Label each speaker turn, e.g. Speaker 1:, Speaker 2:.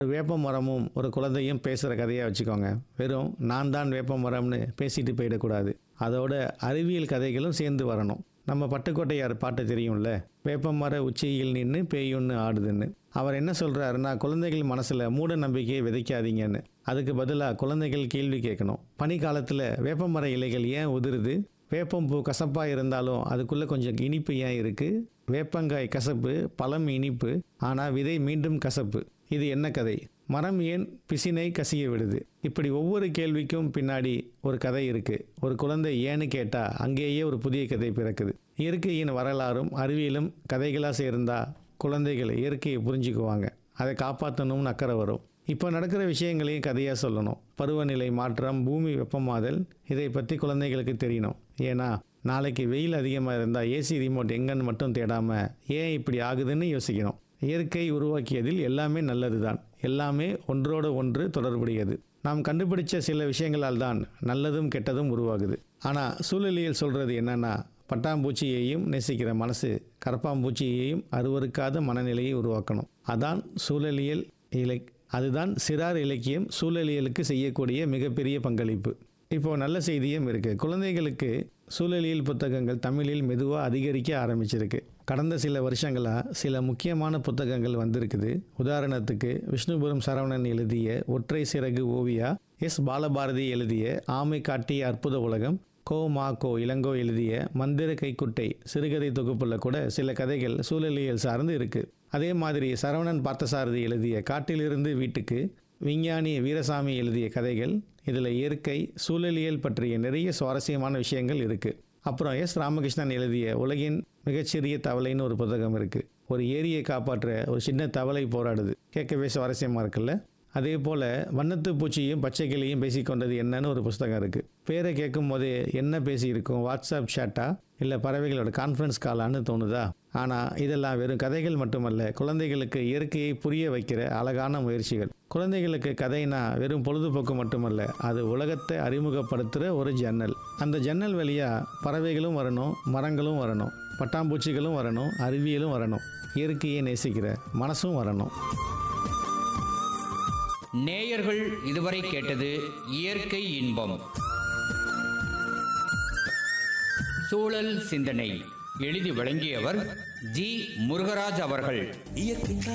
Speaker 1: வேப்ப மரமும் ஒரு குழந்தையும் பேசுகிற கதையாக வச்சுக்கோங்க வெறும் நான் தான் வேப்ப மரம்னு பேசிட்டு போயிடக்கூடாது அதோட அறிவியல் கதைகளும் சேர்ந்து வரணும் நம்ம பட்டுக்கோட்டையார் பாட்டு தெரியும்ல வேப்பமர உச்சியில் நின்று பேயுன்னு ஆடுதுன்னு அவர் என்ன சொல்கிறாருன்னா குழந்தைகள் மனசில் மூட நம்பிக்கையை விதைக்காதீங்கன்னு அதுக்கு பதிலாக குழந்தைகள் கேள்வி கேட்கணும் பனிக்காலத்தில் வேப்பமர இலைகள் ஏன் உதிருது வேப்பம்பூ கசப்பாக இருந்தாலும் அதுக்குள்ளே கொஞ்சம் இனிப்பு ஏன் இருக்குது வேப்பங்காய் கசப்பு பழம் இனிப்பு ஆனால் விதை மீண்டும் கசப்பு இது என்ன கதை மரம் ஏன் பிசினை கசிய விடுது இப்படி ஒவ்வொரு கேள்விக்கும் பின்னாடி ஒரு கதை இருக்கு ஒரு குழந்தை ஏன்னு கேட்டா அங்கேயே ஒரு புதிய கதை பிறக்குது இயற்கையின் வரலாறும் அறிவியலும் கதைகளாக சேர்ந்தா குழந்தைகள் இயற்கையை புரிஞ்சுக்குவாங்க அதை காப்பாற்றணும்னு அக்கறை வரும் இப்போ நடக்கிற விஷயங்களையும் கதையாக சொல்லணும் பருவநிலை மாற்றம் பூமி வெப்பமாதல் இதை பற்றி குழந்தைகளுக்கு தெரியணும் ஏன்னா நாளைக்கு வெயில் அதிகமாக இருந்தால் ஏசி ரிமோட் எங்கன்னு மட்டும் தேடாமல் ஏன் இப்படி ஆகுதுன்னு யோசிக்கணும் இயற்கை உருவாக்கியதில் எல்லாமே நல்லது தான் எல்லாமே ஒன்றோடு ஒன்று தொடர்புடையது நாம் கண்டுபிடிச்ச சில விஷயங்களால் தான் நல்லதும் கெட்டதும் உருவாகுது ஆனால் சூழலியல் சொல்கிறது என்னன்னா பட்டாம்பூச்சியையும் நேசிக்கிற மனசு கரப்பாம்பூச்சியையும் அருவருக்காத மனநிலையை உருவாக்கணும் அதான் சூழலியல் இலை அதுதான் சிறார் இலக்கியம் சூழலியலுக்கு செய்யக்கூடிய மிகப்பெரிய பங்களிப்பு இப்போ நல்ல செய்தியும் இருக்குது குழந்தைகளுக்கு சூழலியல் புத்தகங்கள் தமிழில் மெதுவாக அதிகரிக்க ஆரம்பிச்சிருக்கு கடந்த சில வருஷங்களாக சில முக்கியமான புத்தகங்கள் வந்திருக்குது உதாரணத்துக்கு விஷ்ணுபுரம் சரவணன் எழுதிய ஒற்றை சிறகு ஓவியா எஸ் பாலபாரதி எழுதிய ஆமை காட்டிய அற்புத உலகம் கோ மா கோ இளங்கோ எழுதிய மந்திர கைக்குட்டை சிறுகதை தொகுப்புல கூட சில கதைகள் சூழலியல் சார்ந்து இருக்கு அதே மாதிரி சரவணன் பார்த்தசாரதி எழுதிய காட்டிலிருந்து வீட்டுக்கு விஞ்ஞானி வீரசாமி எழுதிய கதைகள் இதில் இயற்கை சூழலியல் பற்றிய நிறைய சுவாரஸ்யமான விஷயங்கள் இருக்குது அப்புறம் எஸ் ராமகிருஷ்ணன் எழுதிய உலகின் மிகச்சிறிய தவளைன்னு ஒரு புத்தகம் இருக்குது ஒரு ஏரியை காப்பாற்ற ஒரு சின்ன தவளை போராடுது கேட்கவே சுவாரஸ்யமாக இருக்குல்ல அதே போல் வண்ணத்து பூச்சியும் பச்சை கிளியும் பேசிக்கொண்டது என்னன்னு ஒரு புஸ்தகம் இருக்குது பேரை கேட்கும் போதே என்ன பேசியிருக்கும் வாட்ஸ்அப் சேட்டா இல்லை பறவைகளோட கான்ஃபரன்ஸ் காலான்னு தோணுதா ஆனால் இதெல்லாம் வெறும் கதைகள் மட்டுமல்ல குழந்தைகளுக்கு இயற்கையை புரிய வைக்கிற அழகான முயற்சிகள் குழந்தைகளுக்கு கதைனா வெறும் பொழுதுபோக்கு மட்டுமல்ல அது உலகத்தை அறிமுகப்படுத்துகிற ஒரு ஜன்னல் அந்த ஜன்னல் வழியாக பறவைகளும் வரணும் மரங்களும் வரணும் பட்டாம்பூச்சிகளும் வரணும் அறிவியலும் வரணும் இயற்கையை நேசிக்கிற மனசும் வரணும்
Speaker 2: நேயர்கள் இதுவரை கேட்டது இயற்கை இன்பம் சூழல் சிந்தனை எழுதி வழங்கியவர் ஜி முருகராஜ் அவர்கள்
Speaker 3: இயற்கை